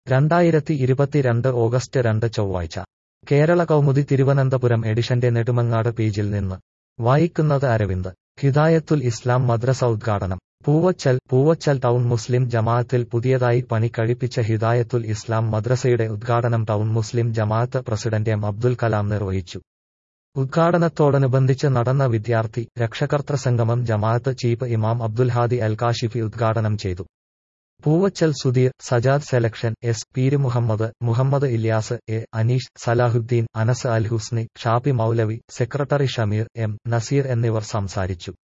രണ്ടായിരത്തി ഇരുപത്തിരണ്ട് ഓഗസ്റ്റ് രണ്ട് ചൊവ്വാഴ്ച കേരള കൗമുദി തിരുവനന്തപുരം എഡിഷന്റെ നെടുമങ്ങാട് പേജിൽ നിന്ന് വായിക്കുന്നത് അരവിന്ദ് ഹിദായത്തുൽ ഇസ്ലാം മദ്രസ ഉദ്ഘാടനം പൂവച്ചൽ പൂവച്ചൽ ടൗൺ മുസ്ലിം ജമാഅത്തിൽ പുതിയതായി പണി കഴിപ്പിച്ച ഹിദായത്തുൽ ഇസ്ലാം മദ്രസയുടെ ഉദ്ഘാടനം town Muslim Jamaath president M Abdul Kalam നിർവഹിച്ചു ഉദ്ഘാടനത്തോടനുബന്ധിച്ച് നടന്ന വിദ്യാർത്ഥി രക്ഷകർത്തൃ സംഗമം ജമാഅത്ത് ചീഫ് ഇമാം അബ്ദുൽ ഹാദി അൽ കാഷിഫി ഉദ്ഘാടനം ചെയ്തു Poovachal Sudheer Sajad selection S Peer Muhammad Muhammad Ilyas A Aneesh Salahuddin Anas Al Husni Shafi Moulavi secretary Shameer M Nazeer എന്നിവർ സംസാരിച്ചു